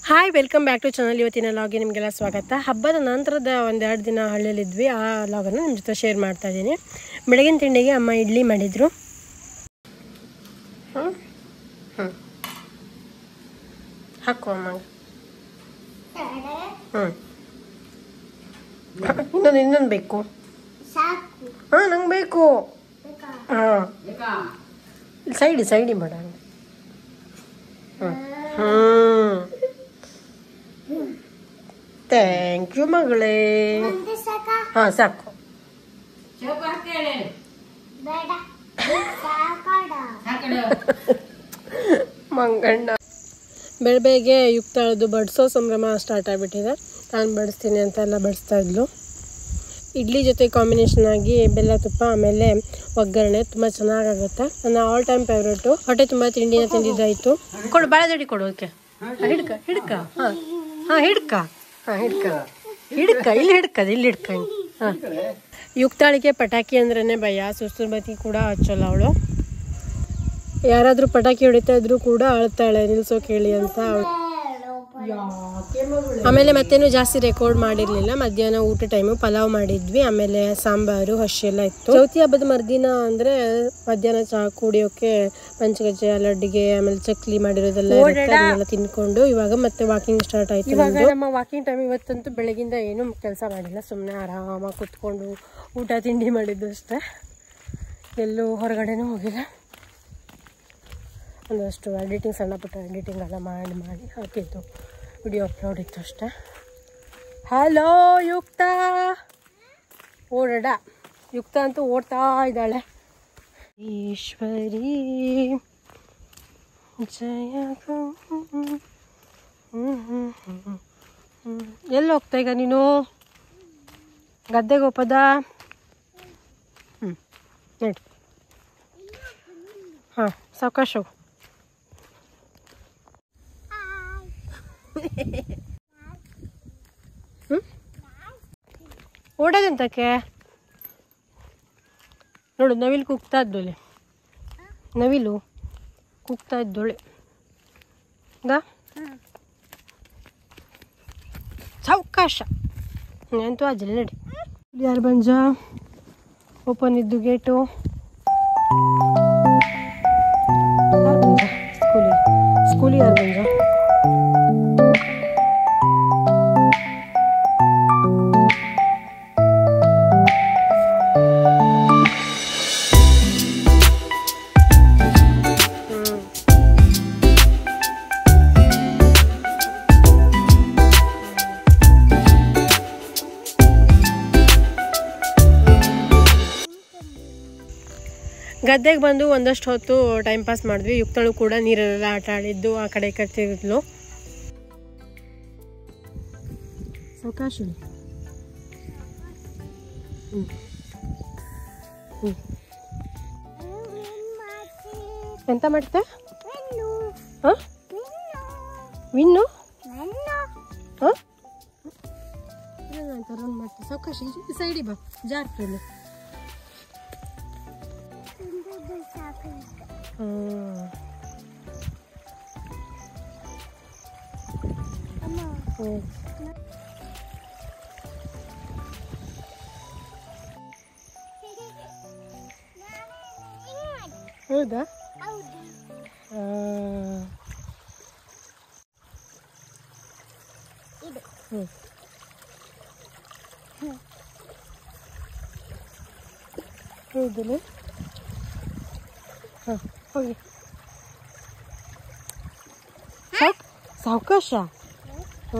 Hi welcome back to channel ಇವತ್ತಿನ ಲಾಗ್ಗೆ ನಿಮಗೆಲ್ಲ ಸ್ವಾಗತ ಹಬ್ಬದ ನಂತರದ ಒಂದೆರಡು ದಿನ ಹಳ್ಳಿಯಲ್ಲಿದ್ವಿ ಆ ಲಾಗನ್ನು ನಿಮ್ಮ ಜೊತೆ ಶೇರ್ ಮಾಡ್ತಾ ಇದ್ದೀನಿ ಬೆಳಗಿನ ತಿಂಡಿಗೆ ಅಮ್ಮ ಇಡ್ಲಿ ಮಾಡಿದರು ಹ್ಞೂ ಹ್ಞೂ ಹಾಕು ಅಮ್ಮ ಹ್ಞೂ ಇನ್ನೊಂದು ಇನ್ನೊಂದು ಬೇಕು ಸಾಕು ಹಾಂ ನಂಗೆ ಬೇಕು ಹಾಂ ಸೈಡಿ ಸೈಡಿ ಮಾಡ ಹ್ಞೂ ಹ್ಞೂ ಥ್ಯಾಂಕ್ ಯು ಮಗಳೇ ಒಂದು ಸಾಕ ಹಾಂ ಸಾಕು ಬೇಡ ಸಾಕಾಡ ಮಂಗಣ್ಣ ಬೆಳಬೆಗೆ ಯುಕ್ತಾಳದು ಬಡಿಸೋ ಸಂಭ್ರಮ ಸ್ಟಾರ್ಟ್ ಆಗಿಬಿಟ್ಟಿದೆ ನಾನು ಬಡಿಸ್ತೀನಿ ಅಂತ ಎಲ್ಲ ಬಡಿಸ್ತಾ ಇದ್ಲು ಇಡ್ಲಿ ಜೊತೆ ಕಾಂಬಿನೇಷನ್ ಆಗಿ ಬೆಲ್ಲ ತುಪ್ಪ ಆಮೇಲೆ ಒಗ್ಗರಣೆ ತುಂಬ ಚೆನ್ನಾಗಾಗುತ್ತೆ ನನ್ನ ಆಲ್ ಟೈಮ್ ಫೇವ್ರೇಟು ಹೊಟ್ಟೆ ತುಂಬ ತಿಂಡಿನ ತಿಂದಿದ್ದಾಯಿತು ಕೊಡು ಬಾಳೆದಡಿ ಕೊಡು ಓಕೆ ಹಿಡ್ಕ ಹಿಡ್ಕ ಹಾಂ ಹಾಂ ಹಿಡ್ಕ ಹಾಂ ಹಿಡ್ಕ ಹಿಡ್ಕ ಇಲ್ಲಿ ಹಿಡ್ಕದ ಇಲ್ಲಿ ಹಿಡ್ಕ ಹಾಂ ಯುಕ್ತಾಳಿಗೆ ಪಟಾಕಿ ಅಂದ್ರೇ ಭಯ ಸುಸ್ತೂರು ಬತ್ತಿ ಕೂಡ ಹಚ್ಚಲ್ಲ ಅವಳು ಯಾರಾದರೂ ಪಟಾಕಿ ಹೊಡಿತಾ ಇದ್ರು ಕೂಡ ಅಳ್ತಾಳೆ ನಿಲ್ಸೋಕೆ ಹೇಳಿ ಅಂತ ಅವಳು ಆಮೇಲೆ ಮತ್ತೇನು ಜಾಸ್ತಿ ರೆಕಾರ್ಡ್ ಮಾಡಿರ್ಲಿಲ್ಲ ಮಧ್ಯಾಹ್ನ ಊಟ ಟೈಮು ಪಲಾವ್ ಮಾಡಿದ್ವಿ ಆಮೇಲೆ ಸಾಂಬಾರು ಹಸಿ ಎಲ್ಲ ಇತ್ತು ಚೌತಿ ಹಬ್ಬದ ಮರ್ದಿನ ಅಂದ್ರೆ ಮಧ್ಯಾಹ್ನ ಚಹಾ ಕುಡಿಯೋಕೆ ಪಂಚಗಜ್ಜೆ ಲಡ್ಡಿಗೆ ಆಮೇಲೆ ಚಕ್ಲಿ ಮಾಡಿರೋದೆಲ್ಲ ಇರುತ್ತೆ, ಅದನ್ನೆಲ್ಲ ತಿನ್ಕೊಂಡು ಇವಾಗ ಮತ್ತೆ ವಾಕಿಂಗ್ ಸ್ಟಾರ್ಟ್ ಆಯ್ತು ಇವಾಗ ನಮ್ಮ ವಾಕಿಂಗ್ ಟೈಮ್ ಇವತ್ತಂತೂ ಬೆಳಗಿಂದ ಏನು ಕೆಲಸ ಮಾಡಿಲ್ಲ ಸುಮ್ಮನೆ ಆರಾಮಾಗಿ ಕುತ್ಕೊಂಡು ಊಟ ತಿಂಡಿ ಮಾಡಿದ್ದು ಅಷ್ಟೇ ಎಲ್ಲೂ ಹೊರಗಡೆನೂ ಹೋಗಿಲ್ಲ ಒಂದಷ್ಟು ಎಡಿಟಿಂಗ್ ಸಣ್ಣ ಪುಟ್ಟ ಎಡಿಟಿಂಗ್ ಎಲ್ಲ ಮಾಡಿ ಮಾಡಿ ಹಾಕಿದ್ದು ವಿಡಿಯೋ ಅಪ್ಲೋಡ್ ಇತ್ತು ಅಷ್ಟೇ ಹಲೋ ಯುಕ್ತ ಓಡಾಡ ಯುಕ್ತ ಅಂತೂ ಓಡ್ತಾ ಇದ್ದಾಳೆ ಈಶ್ವರಿ ಜಯ ಎಲ್ಲಿ ಹೋಗ್ತಾ ಈಗ ನೀನು ಗದ್ದೆಗೆ ಹೋಗ್ಪದ ಹ್ಞೂ ನಡಿ ಹಾಂ ಸಾವಕಾಶ ಹೋಗು ಹ್ಞೂ ಓಡೋದಂತಕ್ಕೆ ನೋಡು ನವಿಲು ಕುಗ್ತಾ ಇದ್ದೋಳೆ ನವಿಲು ಕುಗ್ತಾ ಇದ್ದೋಳೆ ದಾ ಸಾವಕಾಶ ಅಂತೂ ಅಜ್ಜಲಿ ನಡಿ ಯಾರು ಬಂಜ ಓಪನ್ ಇದ್ದು ಗೇಟು ಯಾರು ಬಂಜ ಸ್ಕೂಲಿಗೆ ಸ್ಕೂಲಿಗೆ ಯಾರು ಬಂಜ ಗದ್ದೆಗೆ ಬಂದು ಒಂದಷ್ಟು ಹೊತ್ತು ಟೈಮ್ ಪಾಸ್ ಮಾಡಿದ್ವಿ ಯುಕ್ತಳು ಕೂಡ ನೀರಲ್ಲೆಲ್ಲ ಆಟ ಆಡಿದ್ದು ಆ ಕಡೆ ಈ ಕಡೆ ತಿರುಗಿದ್ಲು ಸಾವಕಾಶ ಎಂತ ಮಾಡ್ತೆ ಹಾಂ ವಿನ್ನು ಹಾಂ ಅಂತ ರನ್ ಮಾಡ್ತೆ ಸಾವಕಾಶ ಈ ಸೈಡಿ ಬಾ ಜಾರ್ಫ್ರಲ್ಲಿ ಹ್ಮ್ ಹ್ಮ್. ಹೌದಾ ಆ. ಹ್ಮ್. ಹೌದಲ್ಲ ಹಾಂ ಹೋಗಿ ಸಾಕ್ ಸಾವಕಾಶ ಹ್ಞೂ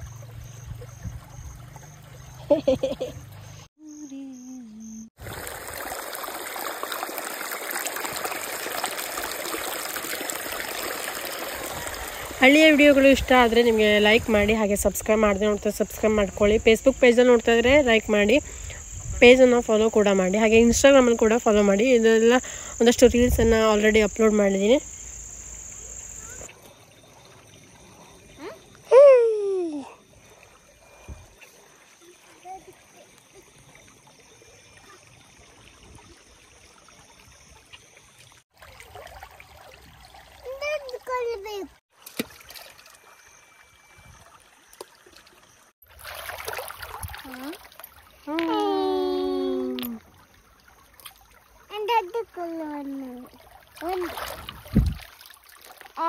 ಹಳ್ಳಿಯ ವಿಡಿಯೋಗಳು ಇಷ್ಟ ಆದರೆ ನಿಮಗೆ ಲೈಕ್ ಮಾಡಿ ಹಾಗೆ ಸಬ್ಸ್ಕ್ರೈಬ್ ಮಾಡದೆ ನೋಡ್ತಾ ಸಬ್ಸ್ಕ್ರೈಬ್ ಮಾಡ್ಕೊಳ್ಳಿ ಫೇಸ್ಬುಕ್ ಪೇಜಲ್ಲಿ ನೋಡ್ತಾ ಇದ್ರೆ ಲೈಕ್ ಮಾಡಿ ಪೇಜನ್ನು ಫಾಲೋ ಕೂಡ ಮಾಡಿ ಹಾಗೆ ಇನ್ಸ್ಟಾಗ್ರಾಮಲ್ಲಿ ಕೂಡ ಫಾಲೋ ಮಾಡಿ ಇದೆಲ್ಲ ಒಂದಷ್ಟು ರೀಲ್ಸನ್ನು ಆಲ್ರೆಡಿ ಅಪ್ಲೋಡ್ ಮಾಡಿದ್ದೀನಿ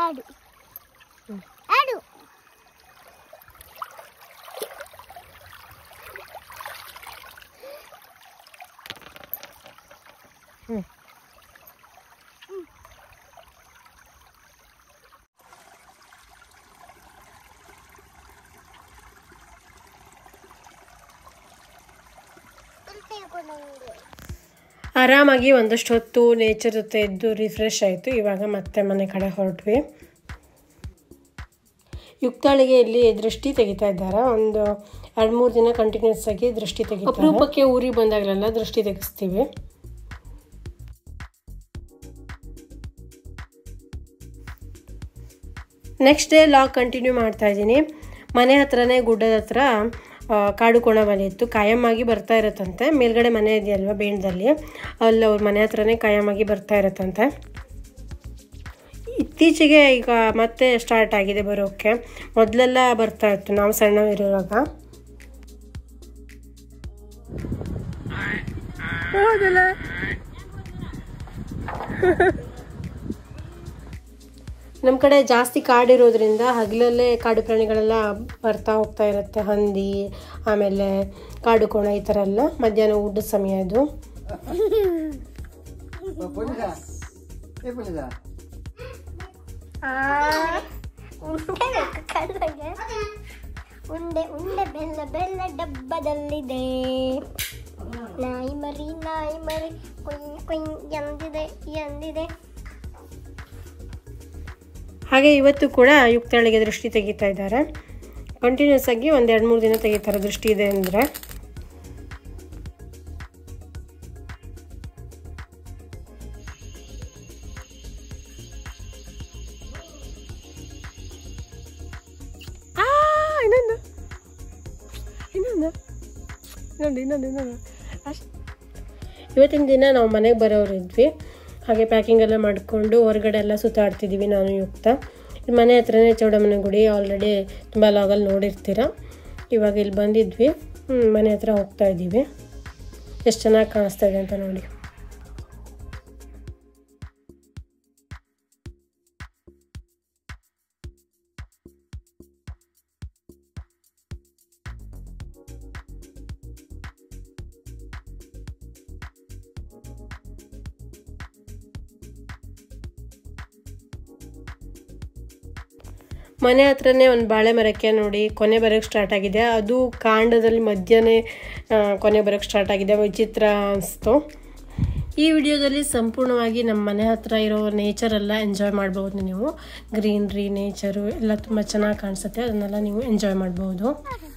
ಆಡು ಆಡು ಹ್ಞೂ ಆರಾಮಾಗಿ ಒಂದಷ್ಟು ಹೊತ್ತು ನೇಚರ್ ಜೊತೆ ಇದ್ದು ರಿಫ್ರೆಶ್ ಆಯಿತು ಇವಾಗ ಮತ್ತೆ ಮನೆ ಕಡೆ ಹೊರಟ್ವಿ ಯುಕ್ತಾಳಿಗೆ ಇಲ್ಲಿ ದೃಷ್ಟಿ ತೆಗಿತಾ ಇದ್ದಾರೆ ಒಂದು ಎರಡು ಮೂರು ದಿನ ಕಂಟಿನ್ಯೂಸ್ ಆಗಿ ದೃಷ್ಟಿ ತೆಗಿತಾರೆ ಅಪರೂಪಕ್ಕೆ ಊರಿಗೆ ಬಂದಾಗಲೆಲ್ಲ ದೃಷ್ಟಿ ತೆಗಿಸ್ತೀವಿ ನೆಕ್ಸ್ಟ್ ಡೇ ಲಾಗ್ ಕಂಟಿನ್ಯೂ ಮಾಡ್ತಾ ಇದ್ದೀನಿ ಮನೆ ಹತ್ರನೇ ಗುಡ್ಡದ ಹತ್ರ ಆ, ಕಾಡು ಕೋಣ ಮನೆ ಇತ್ತು ಕಾಯಮ್ಮಾಗಿ ಬರ್ತಾ ಇರತ್ತಂತೆ ಮೇಲ್ಗಡೆ ಮನೆ ಇದೆಯಲ್ವ ಬೇಣದಲ್ಲಿ ಅಲ್ಲಿ ಅವ್ರ ಮನೆ ಹತ್ರನೇ ಕಾಯಮ್ಮಾಗಿ ಬರ್ತಾ ಇರತ್ತಂತೆ ಇತ್ತೀಚೆಗೆ ಈಗ ಮತ್ತೆ ಸ್ಟಾರ್ಟ್ ಆಗಿದೆ ಬರೋಕ್ಕೆ ಮೊದಲೆಲ್ಲ ಬರ್ತಾ ಇತ್ತು ನಾವು ಸಣ್ಣವಿರುವಾಗ ಹೌದಲ್ಲ ನಮ್ಮ ಕಡೆ ಜಾಸ್ತಿ ಕಾಡಿರೋದ್ರಿಂದ ಹಗಲಲ್ಲೇ ಕಾಡು ಪ್ರಾಣಿಗಳೆಲ್ಲ ಬರ್ತಾ ಹೋಗ್ತಾ ಇರುತ್ತೆ ಹಂದಿ ಆಮೇಲೆ ಕಾಡು ಕೋಣ ಈ ಥರ ಎಲ್ಲ ಮಧ್ಯಾಹ್ನ ಊಟದ ಸಮಯ ಇದು ಪುಲಿದ ಏ ಪುಲಿದ ಉಂಡೆ ಬೇಕು ಕಣ್ಣಿಗೆ ಉಂಡೆ ಉಂಡೆ ಬೆಲ್ಲ ಬೆಲ್ಲ ಡಬ್ಬದಲ್ಲಿದೆ ನಾಯಿ ಮರಿ ನಾಯಿ ಮರಿ ಕುಯ್ ಕುಯ್ ಎಂದಿದೆ ಎಂದಿದೆ ಹಾಗೆ ಇವತ್ತು ಕೂಡ ಯುಕ್ತಳಿಗೆ ದೃಷ್ಟಿ ತೆಗಿತಾ ಇದ್ದಾರೆ ಕಂಟಿನ್ಯೂಸ್ ಆಗಿ ಒಂದು ಎರಡು ಮೂರು ದಿನ ತೆಗಿತಾರೆ ದೃಷ್ಟಿ ಇದೆ ಅಂದರೆ ಇನ್ನೊಂದು ಇನ್ನೊಂದು ಇನ್ನೊಂದು ಇನ್ನೊಂದು ಇನ್ನೊಂದು ಅಷ್ಟು ಇವತ್ತಿನ ದಿನ ನಾವು ಮನೆಗೆ ಬರೋರು ಇದ್ವಿ ಹಾಗೆ ಪ್ಯಾಕಿಂಗ್ ಎಲ್ಲ ಮಾಡಿಕೊಂಡು ಹೊರಗಡೆ ಎಲ್ಲ ಸುತ್ತಾಡ್ತಿದ್ದೀವಿ ನಾನು ಯುಕ್ತ ಇಲ್ಲಿ ಮನೆ ಹತ್ರನೇ ಚೌಡಮ್ಮನ ಗುಡಿ ಆಲ್ರೆಡಿ ತುಂಬ ಲಾಗಲ್ಲಿ ನೋಡಿರ್ತೀರ ಇವಾಗ ಇಲ್ಲಿ ಬಂದಿದ್ವಿ ಹ್ಮ್, ಮನೆ ಹತ್ರ ಹೋಗ್ತಾ ಇದ್ದೀವಿ ಎಷ್ಟು ಚೆನ್ನಾಗಿ ಕಾಣಿಸ್ತಾ ಇದೆ ಅಂತ ನೋಡಿ ಮನೆ ಹತ್ರನೇ ಒಂದು ಬಾಳೆ ಮರಕ್ಕೆ ನೋಡಿ ಕೊನೆ ಬರೋಕ್ಕೆ ಸ್ಟಾರ್ಟ್ ಆಗಿದೆ ಅದು ಕಾಂಡದಲ್ಲಿ ಮಧ್ಯನೇ ಆ, ಕೊನೆ ಬರೋಕ್ಕೆ ಸ್ಟಾರ್ಟ್ ಆಗಿದೆ ವಿಚಿತ್ರ ಅನಿಸ್ತು ಈ ವಿಡಿಯೋದಲ್ಲಿ ಸಂಪೂರ್ಣವಾಗಿ ನಮ್ಮ ಮನೆ ಹತ್ರ ಇರೋ ನೇಚರ್ ಎಲ್ಲ ಎಂಜಾಯ್ ಮಾಡ್ಬೋದು ನೀವು ಗ್ರೀನ್ರಿ ನೇಚರು ಎಲ್ಲ ತುಂಬ ಚೆನ್ನಾಗಿ ಕಾಣಿಸುತ್ತೆ ಅದನ್ನೆಲ್ಲ ನೀವು ಎಂಜಾಯ್ ಮಾಡ್ಬೋದು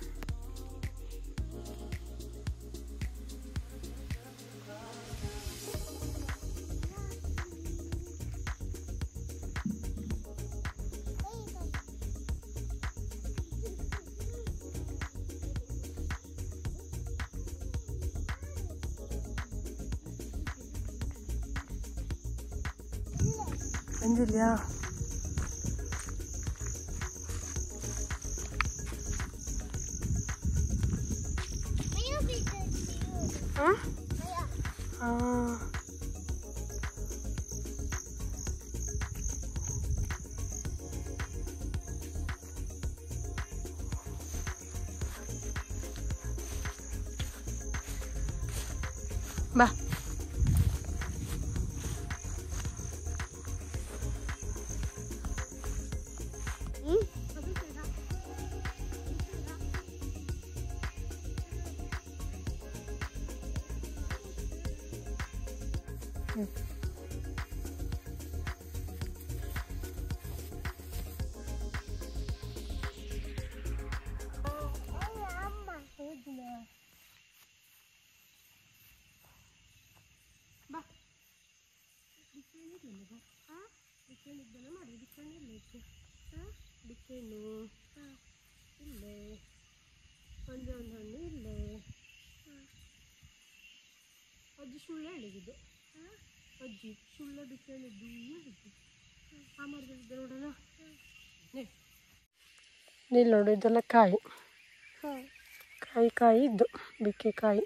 ಬಂದಿದ್ಯಾ ಬಾ ಬಿಕ್ಕೇನು ಇಲ್ಲೇ ಒಂದೇ ಒಂದು ಹಣ್ಣು ಇಲ್ಲೇ ಅಜ್ಜಿ ಸುಳ್ಳು ಹೇಳಿದ್ದು ಅಜ್ಜಿ ಸುಳ್ಳು ಬಿಕ್ಕೇನಿದ್ದು ಹೇಳಿದ್ದು ಆ ಮರದಲ್ಲಿದ್ದೆ ನೋಡೋಣ ಇಲ್ಲಿ ನೋಡು ಇದೆಲ್ಲ ಕಾಯಿ ಕಾಯಿ ಕಾಯಿ ಇದ್ದು ಬಿಕ್ಕೆ ಕಾಯಿ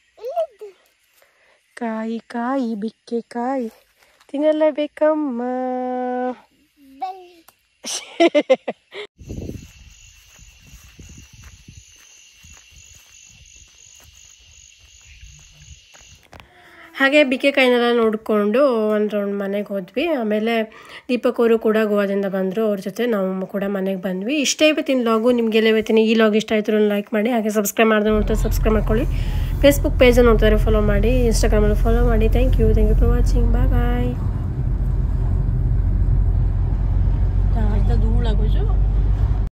ಕಾಯಿ ಕಾಯಿ ಬಿಕ್ಕೆ ಕಾಯಿ ತಿನ್ನಲೇಬೇಕಮ್ಮ ಹಾಗೆ ಬಿಕೆಕಾಯಿನೆಲ್ಲ ನೋಡಿಕೊಂಡು ಒಂದು ರೌಂಡ್ ಮನೆಗೆ ಹೋದ್ವಿ ಆಮೇಲೆ ದೀಪಕ್ ಅವರು ಕೂಡ ಗೋವಾದಿಂದ ಬಂದರು ಅವ್ರ ಜೊತೆ ನಾವು ಕೂಡ ಮನೆಗೆ ಬಂದ್ವಿ ಇಷ್ಟೇ ಇವತ್ತಿನ ಲಾಗು ನಿಮಗೆಲ್ಲ ಇವತ್ತಿನ ಈ ಲಾಗ್ ಇಷ್ಟ ಆಯಿತು ಲೈಕ್ ಮಾಡಿ ಹಾಗೆ ಸಬ್ಸ್ಕ್ರೈಬ್ ಮಾಡಿದ್ರೆ ನೋಡ್ತಾರೆ ಸಬ್ಸ್ಕ್ರೈಬ್ ಮಾಡ್ಕೊಳ್ಳಿ ಫೇಸ್ಬುಕ್ ಪೇಜನ್ನು ನೋಡ್ತಾರೆ ಫಾಲೋ ಮಾಡಿ ಇನ್ಸ್ಟಾಗ್ರಾಮಲ್ಲಿ ಫಾಲೋ ಮಾಡಿ thank you thank you for watching bye bye ಧೂಳಾಗೋಜು